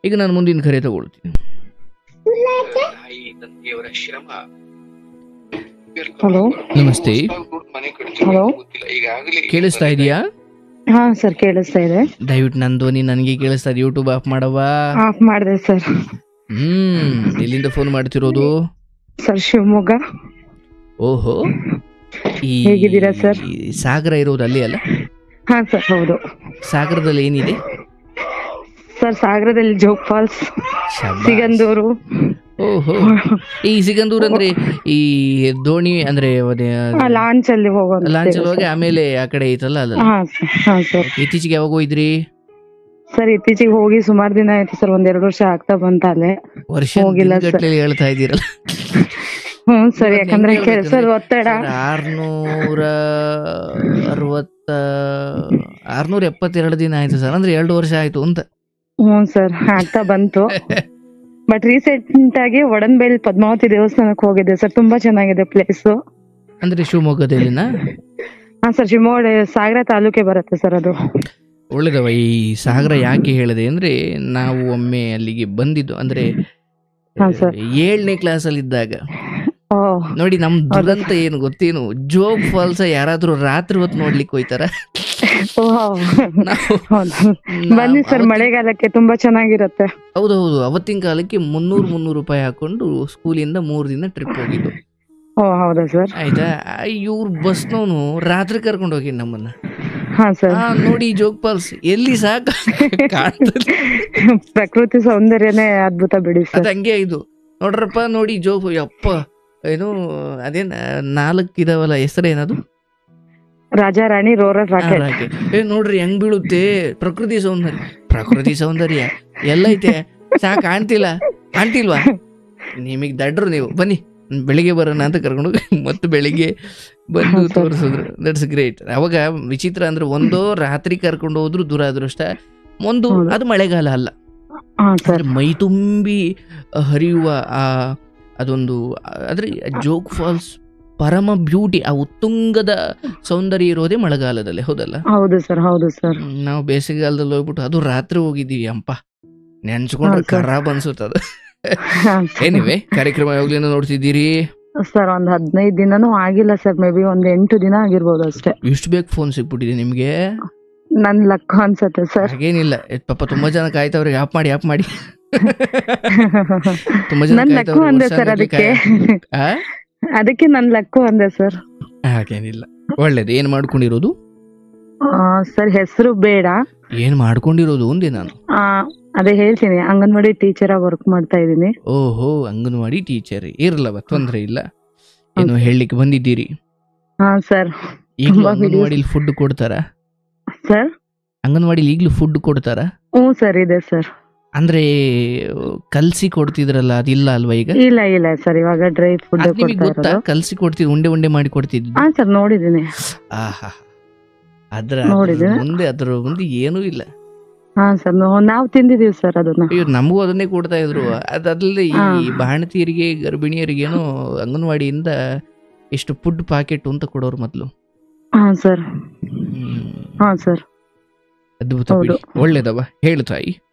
ಈಗ ನಾನು ಮುಂದಿನ ಕರೆ ತಗೊಳ್ತೀನಿ ತಾಯಿ ತಂದೆಯವರ ಶ್ರಮ ಹಲೋ ನಮಸ್ತೆ ಮನೆ ಹಲೋ ಈಗಾಗಲೇ ಕೇಳಿಸ್ತಾ ಇದೆಯಾ ಹಾ ಸರ್ ಕೇಳಿಸ್ತಾ ಇದೆ ದಯವಿಟ್ಟು ನನ್ನ ಧ್ವನಿ ನನಗೆ ಕೇಳಿಸ್ತಾ ಇದೆ ಯೂಟ್ಯೂಬ್ ಆಫ್ ಮಾಡವಾ ಆಫ್ ಮಾಡಿದೆ ಸರ್ ಹ್ಮ್ ಎಲ್ಲಿಂದ ಫೋನ್ ಮಾಡ್ತಿರೋದು ಸರ್ ಶಿವಮೊಗ್ಗ ಓಹೋ ಈ ಹೇಗಿದ್ದೀರಾ ಸರ್? ಈ ಸಾಗರ ಇರೋದು ಅಲ್ಲಿ ಅಲ್ಲ ಹಾ ಸರ್ ಹೌದು ಸಾಗರದಲ್ಲಿ ಏನಿದೆ ಸರ್ ಸಾಗರದಲ್ಲಿ ಜೋಗ್ ಫಾಲ್ಸ್ ಶಬ್ಬಾಸ್. ಸಿಗಂದೂರು ಓಹೋ ಈ ಸಿಗಂದೂರ್ ಅಂದ್ರೆ ಈ ದೋಣಿ ಅಂದ್ರೆ ಲಾಂಚ್ ಅಲ್ಲಿ ಹೋಗೋ ಲಾಂಚ್ ಹೋಗಿ ಆಮೇಲೆ ಆ ಕಡೆ ಐತಲ್ಲ ಅಲ್ಲ ಹಾ ಸರ್ ಹಾ ಸರ್ ಇತ್ತೀಚೆಗೆ ಯಾವಾಗ ಹೋಗಿದ್ರಿ ಸರ್ ಇತ್ತೀಚೆಗೆ ಹೋಗಿ ಸುಮಾರು ದಿನ ಆಯ್ತು ಸರ್ ಒಂದೆರಡು ವರ್ಷ ಆಗ್ತಾ ಬಂತ ಅಲ್ಲೇ ವರ್ಷ ಹೋಗಿಲ್ಲ ಸರ್. ಗಟ್ಟಲೆ ಹೇಳ್ತಾ ಇದ್ದೀರಲ್ಲ ಹ್ಮ್ ಸರ್ ಯಾಕಂದ್ರೆ ಕೆಲಸದ ಒತ್ತಡ ಸರ್, ಆರ್ನೂರ ಅರವತ್ತ ಆರ್ನೂರ ಎಪ್ಪತ್ತೆರಡು ದಿನ ಆಯ್ತು ಸರ್ ಅಂದ್ರೆ ಎರಡು ವರ್ಷ ಆಯ್ತು ಅಂತ ಹ್ಮ್ ಸರ್ ಆಗ್ತಾ ಬಂತು ಬಟ್ ರೀಸೆಂಟ್ ಆಗಿ ಒಡನ್ಬೇಲ್ ಪದ್ಮಾವತಿ ದೇವಸ್ಥಾನಕ್ಕೆ ಹೋಗಿದ್ದೆ ಸರ್ ತುಂಬಾ ಚೆನ್ನಾಗಿದೆ ಪ್ಲೇಸ್ ಅಂದ್ರೆ ಶಿವಮೊಗ್ಗದಲ್ಲಿನ ಹಾ ಸರ್ ಶಿವಮೊಗ್ಗ ಸಾಗರ ತಾಲೂಕೆ ಬರುತ್ತೆ ಸರ್ ಅದು ಒಳ್ಳೇದವ ಈ ಸಾಗರ ಯಾಕೆ ಹೇಳಿದೆ ಅಂದ್ರೆ ನಾವು ಒಮ್ಮೆ ಅಲ್ಲಿಗೆ ಬಂದಿದ್ದು ಅಂದ್ರೆ ಹಾ ಸರ್ ಏಳನೇ ಕ್ಲಾಸ್ ಅಲ್ಲಿ ಇದ್ದಾಗ ಓ ನೋಡಿ ನಮ್ ದುರಂತ ಏನು ಗೊತ್ತೇನು ಜೋಗ್ ಫಾಲ್ಸ್ ಯಾರಾದ್ರೂ ರಾತ್ರಿ ಹೊತ್ತು ನೋಡ್ಲಿಕ್ಕೆ ಹೋಯ್ತಾರ ಓ ನಾವು ಹೌದು ಬನ್ನಿ ಸರ್ ಮಳೆಗಾಲಕ್ಕೆ ತುಂಬಾ ಚೆನ್ನಾಗಿರುತ್ತೆ ಹೌದೌದು ಅವತ್ತಿನ ಕಾಲಕ್ಕೆ ಮುನ್ನೂರು ಮುನ್ನೂರು ರೂಪಾಯಿ ಹಾಕೊಂಡು ಸ್ಕೂಲಿಂದ ಮೂರ್ ದಿನ ಟ್ರಿಪ್ ಹೋಗಿದ್ದು ಓ ಹೌದಾ ಸರ್ ಆಯ್ತಾ ಇವ್ರ ಬಸ್ನವನು ರಾತ್ರಿ ಕರ್ಕೊಂಡು ಹೋಗಿ ನಮ್ಮನ್ನ ಹಾ ಸರ್ ಆ, ನೋಡಿ ಜೋಗ್ ಫಾಲ್ಸ್ ಎಲ್ಲಿ ಸಾಕ ಕಾಣ್ತದೆ ಪ್ರಕೃತಿ ಸೌಂದರ್ಯನೇ ಅದ್ಭುತ ಬಿಡಿ ಅದ್ ಸರ್ ಹಂಗೆ ಇದು ನೋಡ್ರಪ್ಪ ನೋಡಿ ಜೋಗ್ ಯಪ್ಪ ಏನು ಅದೇನ್ ನಾಲ್ಕು ಇದಾವಲ್ಲ ಹೆಸರೇನದು ರಾಜಾ ರಾಣಿ ರೋರರ್ ಆ, ರಾಕೆಟ್ ರಾಕೆ. ಏ ನೋಡ್ರಿ ಹೆಂಗ್ ಬೀಳುತ್ತೆ ಪ್ರಕೃತಿ ಸೌಂದರ್ಯ ಪ್ರಕೃತಿ ಸೌಂದರ್ಯ ಎಲ್ಲೈತೆ ಸಾ ಕಾಣ್ತಿಲ್ಲ ಕಾಣ್ತಿಲ್ವಾ ನಿಮಗ್ ದಡ್ರು ನೀವು ಬನ್ನಿ ಬೆಳಿಗ್ಗೆ ಬರೋಣ ಅಂತ ಕರ್ಕೊಂಡು ಹೋಗಿ ಮತ್ತೆ ಬೆಳಿಗ್ಗೆ ಬಂದು ಹೌದು. ತೋರಿಸಿದ್ರು ದಟ್ಸ್ ಗ್ರೇಟ್ ಅವಾಗ ವಿಚಿತ್ರ ಅಂದ್ರೆ ಒಂದೋ ರಾತ್ರಿ ಕರ್ಕೊಂಡು ಹೋದ್ರು ದುರಾದೃಷ್ಟ ಒಂದು ಹೌದು. ಅದು ಮಳೆಗಾಲ ಅಲ್ಲ ಹಾ ಸರ್ ಅಂದ್ರೆ ಮೈ ತುಂಬಿ ಹರಿಯುವ ಆ ಅದೊಂದು ಆದ್ರೆ ಜೋಗ್ ಫಾಲ್ಸ್ ಪರಮ ಬ್ಯೂಟಿ ಆ ಉತ್ತುಂಗದ ಸೌಂದರ್ಯ ಇರೋದೇ ಮಳೆಗಾಲದಲ್ಲಿ ಹೌದಲ್ಲ ಹೌದು ಸರ್ ಹೌದು ಸರ್ ಹ್ಮ್, ನಾವು ಬೇಸಿಗೆಗಾಲದಲ್ಲಿ ಹೋಗ್ಬಿಟ್ಟು ಅದು ರಾತ್ರಿ ಹೋಗಿದ್ದೀವಿ ಅಂಪ ನೆನ್ಸ್ಕೊಂಡ್ರೆ ಹೌದ್ ಸರ್. ಖರಾಬ್ ಅನ್ಸುತ್ತದ ಏನಿವೆ ಕಾರ್ಯಕ್ರಮ ಯಾವಾಗ್ಲಿಂದ ನೋಡ್ತಿದ್ದೀರಿ ಸರ್ ಒಂದ್ ಹದಿನೈದು ದಿನನೂ ಆಗಿಲ್ಲ ಸರ್ ಮೇ ಬಿ ಒಂದ್ ಎಂಟು ದಿನ ಆಗಿರ್ಬೋದು ಅಷ್ಟೇ ಇಷ್ಟು ಬೇಗ ಫೋನ್ ಸಿಕ್ಬಿಟ್ಟಿದೆ ನಿಮ್ಗೆ ನನ್ ಲಕ್ ಅನ್ಸತ್ತೆ ಸರ್ ಹಾಗೇನಿಲ್ಲ ಎ, ಪಾಪ ತುಂಬಾ ಜನ ಕಾಯ್ತವ್ರಿಗೆ ಆಪ್ ಮಾಡಿ ಆಪ್ ಮಾಡಿ ತುಂಬಾ ಜನ ನನ್ ಲಕ್ಕು ಕಾಯ್ತವ್ರೆ, ಅಂದೆ ವರ್ಷ ಸರ್ ಗಟ್ಲೆ ಅದಕ್ಕೆ ಕಾಯ್- ಆ? ಅದಕ್ಕೆ ನನ್ ಲಕ್ಕು ಅಂದೆ ಸರ್ ಹಾಗೇನಿಲ್ಲ ಒಳ್ಳೇದು ಏನ್ ಮಾಡ್ಕೊಂಡಿರೋದು ಸರ್ ಹೆಸರು ಬೇಡ ಏನ್ ಮಾಡ್ಕೊಂಡಿರೋದು ಒಂದೇ ನಾನು ಆ, ಅದೇ ಹೇಳ್ತೀನಿ ಅಂಗನವಾಡಿ ಟೀಚರ್ ಆಗಿ ವರ್ಕ್ ಮಾಡ್ತಾ ಇದ್ದೀನಿ ಓಹೋ ಅಂಗನವಾಡಿ ಟೀಚರ್ ಇರ್ಲವ ತೊಂದ್ರೆ ಇಲ್ಲ ಏನು ಹೇಳಲಿಕ್ಕೆ ಬಂದಿದ್ದೀರಿ ಹಾ ಸರ್ ಈಗಲೂ ತುಂಬಾ videos- ಅಂಗನವಾಡಿಲಿ ಫುಡ್ ಕೊಡ್ತಾರ ಸರ್ ಅಂಗನವಾಡಿಲಿ ಈಗಲೂ ಫುಡ್ ಕೊಡ್ತಾರ ಹ್ಞೂ ಸರ್ ಇದೆ ಸರ್ ಅಂದ್ರೆ ಕಲ್ಸಿ ಕೊಡ್ತಿದ್ರಲ್ಲ ಅದಿಲ್ಲ ಅಲ್ವಾ ಈಗ ಇಲ್ಲ ಇಲ್ಲ ಸರ್ ಇವಾಗ ಡ್ರೈ ಫುಡ್ ಅದ್ ನಿಮಗೆ ಕೊಡ್ತಾ ಗೊತ್ತಾ ಇರೋದು ಕಲ್ಸಿ ಕೊಡ್ತಿದ್ ಉಂಡೆ ಉಂಡೆ ಮಾಡಿ ಕೊಡ್ತಿದ್ದು ಹಾ ಸರ್ ನೋಡಿದ್ದೀನಿ ಆಹಾ ಅದ್ರ ನೋಡಿದೆ. ಅದ್ರ ಮುಂದೆ ಅದ್ರ ಮುಂದೆ ಏನೂ ಇಲ್ಲ ಹಾ ಸರ್ ನಾವು ತಿಂದಿದೀವಿ ಸರ್ ಅದನ್ನ ಅಯ್ಯೋ ನಮಗೂ ಅದನ್ನೇ ಕೊಡ್ತಾ ಇದ್ರು ಅದಲ್ಲದೆ ಈ ಹಾ. ಬಾಣತಿಯರಿಗೆ ಗರ್ಭಿಣಿಯರಿಗೇನೋ ಅಂಗನವಾಡಿಯಿಂದ ಎಷ್ಟು ಫುಡ್ ಪಾಕೆಟ್ ಅಂತ ಕೊಡೋರು ಮೊದ್ಲು ಹಾ ಸರ್ ಹ್ಮ್. ಹಾ ಸರ್ ಅದ್ಭುತ ಹೌದು. ಬಿಡಿ ಒಳ್ಳೇದವ ಹೇಳು ತಾಯಿ